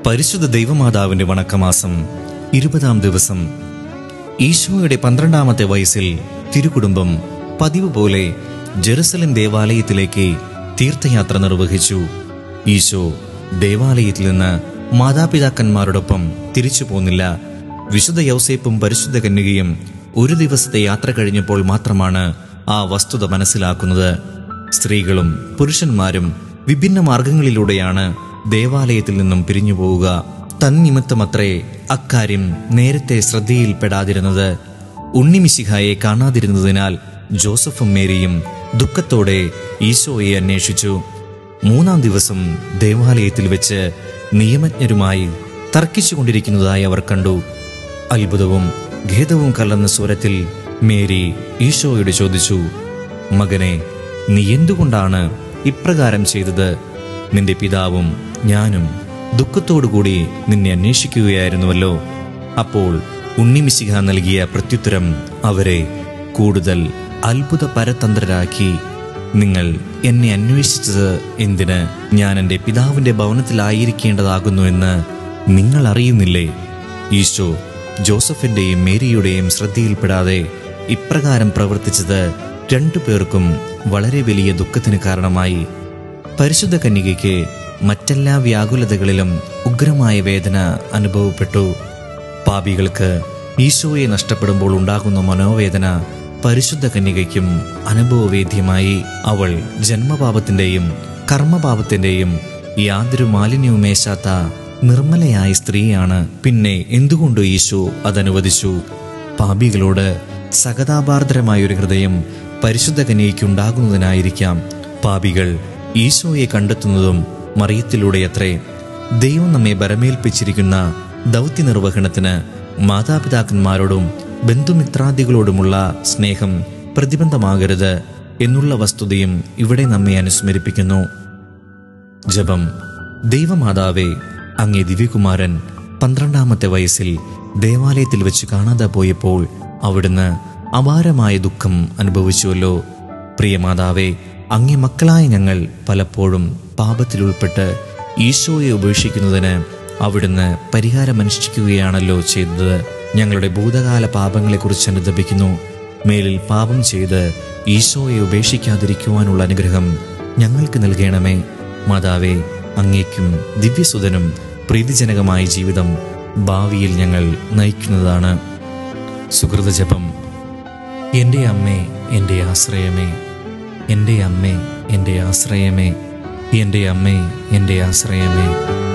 പരിശുദ്ധ ദൈവമാതാവിന്റെ വണക്കമാസം ഇരുപതാം ദിവസം ഈശോയുടെ പന്ത്രണ്ടാമത്തെ വയസ്സിൽ തിരുകുടുംബം പതിവ് പോലെ ജെറുസലം ദേവാലയത്തിലേക്ക് തീർത്ഥയാത്ര നിർവഹിച്ചു ഈശോ ദേവാലയത്തിൽ നിന്ന് മാതാപിതാക്കന്മാരോടൊപ്പം തിരിച്ചു പോന്നില്ല വിശുദ്ധ യൗസേപ്പും പരിശുദ്ധ കന്യകയും ഒരു ദിവസത്തെ യാത്ര കഴിഞ്ഞപ്പോൾ മാത്രമാണ് ആ വസ്തുത മനസ്സിലാക്കുന്നത് സ്ത്രീകളും പുരുഷന്മാരും വിഭിന്ന മാർഗങ്ങളിലൂടെയാണ് ദേവാലയത്തിൽ നിന്നും പിരിഞ്ഞു പോവുക തന്നിമിത്തമത്രേ അക്കാര്യം നേരത്തെ ശ്രദ്ധയിൽപ്പെടാതിരുന്നത് ഉണ്ണിമിശിഹായെ കാണാതിരുന്നതിനാൽ ജോസഫും മേരിയും ദുഃഖത്തോടെ ഈശോയെ അന്വേഷിച്ചു മൂന്നാം ദിവസം ദേവാലയത്തിൽ വെച്ച് നിയമജ്ഞരുമായി തർക്കിച്ചുകൊണ്ടിരിക്കുന്നതായി അവർ കണ്ടു അത്ഭുതവും ഖേദവും കലർന്ന സ്വരത്തിൽ മേരി ഈശോയോട് ചോദിച്ചു മകനെ നീ എന്തുകൊണ്ടാണ് ഇപ്രകാരം ചെയ്തത് നിന്റെ പിതാവും ഞാനും ദുഃഖത്തോടുകൂടി നിന്നെ അന്വേഷിക്കുകയായിരുന്നുവല്ലോ അപ്പോൾ ഉണ്ണിമിശിഹ നൽകിയ പ്രത്യുത്തരം അവരെ കൂടുതൽ അത്ഭുത പരതന്ത്രരാക്കി നിങ്ങൾ എന്നെ അന്വേഷിച്ചത് എന്തിന് ഞാൻ എൻ്റെ പിതാവിൻ്റെ ഭവനത്തിലായിരിക്കേണ്ടതാകുന്നുവെന്ന് നിങ്ങൾ അറിയുന്നില്ലേ ഈശോ ജോസഫിൻ്റെയും മേരിയുടെയും ശ്രദ്ധയിൽപ്പെടാതെ ഇപ്രകാരം പ്രവർത്തിച്ചത് രണ്ടു പേർക്കും വളരെ വലിയ ദുഃഖത്തിന് കാരണമായി പരിശുദ്ധ കന്യകയ്ക്ക് മറ്റെല്ലാ വ്യാകുലതകളിലും ഉഗ്രമായ വേദന അനുഭവപ്പെട്ടു പാപികൾക്ക് ഈശോയെ നഷ്ടപ്പെടുമ്പോൾ ഉണ്ടാകുന്ന മനോവേദന പരിശുദ്ധ കന്യകയ്ക്കും അനുഭവവേദ്യമായി അവൾ ജന്മപാപത്തിൻ്റെയും കർമ്മപാപത്തിൻ്റെയും യാതൊരു മാലിന്യവുമേശാത്ത നിർമ്മലയായ സ്ത്രീയാണ് പിന്നെ എന്തുകൊണ്ട് ഈശോ അതനുവദിച്ചു പാപികളോട് സഹതാപാർദ്രമായ ഒരു ഹൃദയം പരിശുദ്ധ കന്യയ്ക്കുണ്ടാകുന്നതിനായിരിക്കാം പാപികൾ ഈശോയെ കണ്ടെത്തുന്നതും മറിയത്തിലൂടെയത്രേ ദൈവം നമ്മെ ബരമേൽപ്പിച്ചിരിക്കുന്ന ദൗത്യ നിർവഹണത്തിന് മാതാപിതാക്കന്മാരോടും ബന്ധുമിത്രാദികളോടുമുള്ള സ്നേഹം പ്രതിബന്ധമാകരുത് എന്നുള്ള വസ്തുതയും ഇവിടെ നമ്മെ അനുസ്മരിപ്പിക്കുന്നു ജപം ദൈവമാതാവേ അങ്ങേ ദിവ്യകുമാരൻ പന്ത്രണ്ടാമത്തെ വയസ്സിൽ ദേവാലയത്തിൽ വെച്ച് കാണാതെ പോയപ്പോൾ അവിടുന്ന് അപാരമായ ദുഃഖം അനുഭവിച്ചുവല്ലോ പ്രിയമാതാവേ അങ്ങേ മക്കളായ ഞങ്ങൾ പലപ്പോഴും പാപത്തിൽ ഉൾപ്പെട്ട് ഈശോയെ ഉപേക്ഷിക്കുന്നതിന് അവിടുന്ന് പരിഹാരമനുഷ്ഠിക്കുകയാണല്ലോ ചെയ്തത് ഞങ്ങളുടെ ഭൂതകാല പാപങ്ങളെക്കുറിച്ച് അനുദപിക്കുന്നു മേലിൽ പാപം ചെയ്ത് ഈശോയെ ഉപേക്ഷിക്കാതിരിക്കുവാനുള്ള അനുഗ്രഹം ഞങ്ങൾക്ക് നൽകണമേ മാതാവേ അങ്ങേക്കും ദിവ്യസുതനും പ്രീതിജനകമായ ജീവിതം ഭാവിയിൽ ഞങ്ങൾ നയിക്കുന്നതാണ് സുഹൃത ജപം എൻ്റെ അമ്മേ എൻ്റെ ആശ്രയമേ എൻ്റെ അമ്മേ എൻ്റെ ആശ്രയമേ എൻ്റെ അമ്മേ എൻ്റെ ആശ്രയമേ